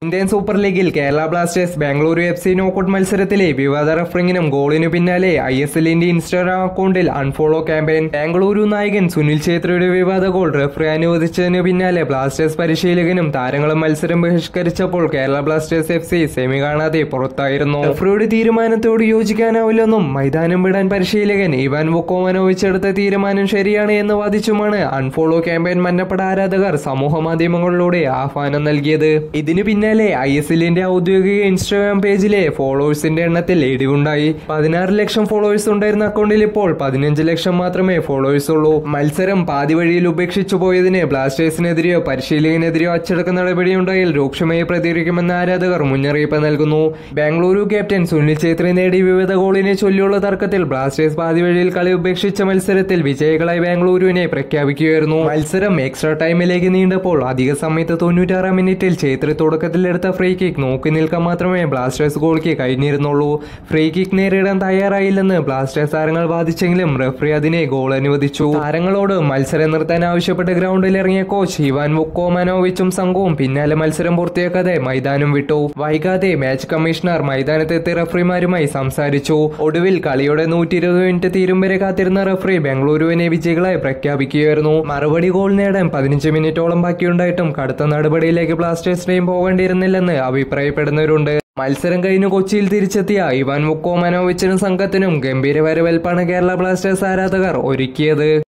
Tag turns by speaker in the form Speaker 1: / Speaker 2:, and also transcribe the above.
Speaker 1: Indian super ലീഗിൽ Kerala Blasters Bengaluru F C knockout മത്സരത്തിലെ വിവാദ റഫറിങ്ങിനും ഗോളിനു പിന്നാലെ ഐ എസ് എല്ലിന്റെ ഇൻസ്റ്റാഗ്രാം അക്കൗണ്ടിൽ അൺഫോളോ ക്യാമ്പയിൻ ബാംഗ്ലൂരു നായകൻ സുനിൽ ഛേത്രിയുടെ വിവാദ ഗോൾ റഫറി അനുവദിച്ചതിനു പിന്നാലെ ബ്ലാസ്റ്റേഴ്സ് പരിശീലകനും താരങ്ങളും മത്സരം ബഹിഷ്കരിച്ചപ്പോൾ Kerala Blasters F C semi കാണാതെ പുറത്തായിരുന്നു റഫറിയുടെ തീരുമാനത്തോട് യോജിക്കാനാവില്ലെന്നും മൈതാനം വിടാൻ പരിശീലകൻ ഇവാൻ വൊക്കോമനോവിച്ച് എടുത്ത തീരുമാനം ശരിയാണ് എന്ന് വാദിച്ചുമാണ് അൺഫോളോ ക്യാമ്പയിൻ മന്നപ്പട ആരാധകർ സമൂഹ മാധ്യമങ്ങളിലൂടെ ആഹ്വാനം നൽകിയത് ഇതിനു പിന്നാലെ ഐ എസ് എല്ലിന്റെ ഔദ്യോഗിക ഇൻസ്റ്റാഗ്രാം പേജിലെ ഫോളോവേഴ്സിന്റെ എണ്ണത്തിൽ ഇടിവുണ്ടായി പതിനാറ് ലക്ഷം ഫോളോവേഴ്സ് ഉണ്ടായിരുന്ന അക്കൗണ്ടിൽ ഇപ്പോൾ പതിനഞ്ച് ലക്ഷം മാത്രമേ ഫോളോവേഴ്സ് ഉള്ളൂ മത്സരം പാതി വഴിയിൽ ഉപേക്ഷിച്ചു പോയതിന് ബ്ലാസ്റ്റേഴ്സിനെതിരെയോ പരിശീലകനെതിരെയോ അച്ചടക്ക നടപടിയുണ്ടായാൽ രൂക്ഷമായി പ്രതികരിക്കുമെന്ന് ആരാധകർ മുന്നറിയിപ്പ് നൽകുന്നു ബാംഗ്ലൂരു ക്യാപ്റ്റൻ സുനിൽ ഛേത്രി നേടിയ വിവിധ ഗോളിനെ ചൊല്ലിയുള്ള തർക്കത്തിൽ ബ്ലാസ്റ്റേഴ്സ് പാതി വഴിയിൽ കളി ഉപേക്ഷിച്ച മത്സരത്തിൽ വിജയികളായി ബാംഗ്ലൂരുവിനെ പ്രഖ്യാപിക്കുകയായിരുന്നു മത്സരം എക്സ്ട്രാ ടൈമിലേക്ക് നീണ്ടപ്പോൾ അധിക സമയത്ത് തൊണ്ണൂറ്റാറാം മിനിറ്റിൽ ഛേത്രി തുടക്കത്തിലെടുത്ത ഫ്രീ കിക്ക് നോക്കി നിൽക്കാൻ മാത്രമേ ബ്ലാസ്റ്റേഴ്സ് ഗോളിക്ക് കഴിഞ്ഞിരുന്നുള്ളൂ ഫ്രീ കിക്ക് നേരിടാൻ തയ്യാറായില്ലെന്ന് ബ്ലാസ്റ്റേഴ്സ് താരങ്ങൾ വാദിച്ചെങ്കിലും റഫറി അതിനെ ഗോൾ അനുവദിച്ചു താരങ്ങളോട് മത്സരം നിർത്താൻ ആവശ്യപ്പെട്ട് ഗ്രൗണ്ടിൽ ഇറങ്ങിയ കോച്ച് ഇവാൻ വുക്കോമാനോവിച്ചും സംഘവും പിന്നാലെ മത്സരം പൂർത്തിയാക്കാതെ മൈതാനം വിട്ടു വൈകാതെ മാച്ച് കമ്മീഷണർ മൈതാനത്തെത്തി റഫറിമാരുമായി സംസാരിച്ചു ഒടുവിൽ കളിയുടെ നൂറ്റി ഇരുപത് മിനിറ്റ് തീരും വരെ കാത്തിരുന്ന റഫറി ബംഗളൂരുവിനെ വിജയികളായി പ്രഖ്യാപിക്കുകയായിരുന്നു മറുപടി ഗോൾ നേടാൻ പതിനഞ്ച് മിനിറ്റോളം ബാക്കിയുണ്ടായിട്ടും കടുത്ത നടപടിയിലേക്ക് ബ്ലാസ്റ്റേഴ്സ് ടീം പോകേണ്ടിയിരുന്നില്ലെന്ന് അഭിപ്രായപ്പെടുന്നവരുണ്ട് മത്സരം കഴിഞ്ഞ് കൊച്ചിയിൽ തിരിച്ചെത്തിയ ഇവാൻ മുക്കോമനോവിച്ചിനും സംഘത്തിനും ഗംഭീര വരവേൽപ്പാണ് കേരള ബ്ലാസ്റ്റേഴ്സ് ആരാധകർ ഒരുക്കിയത്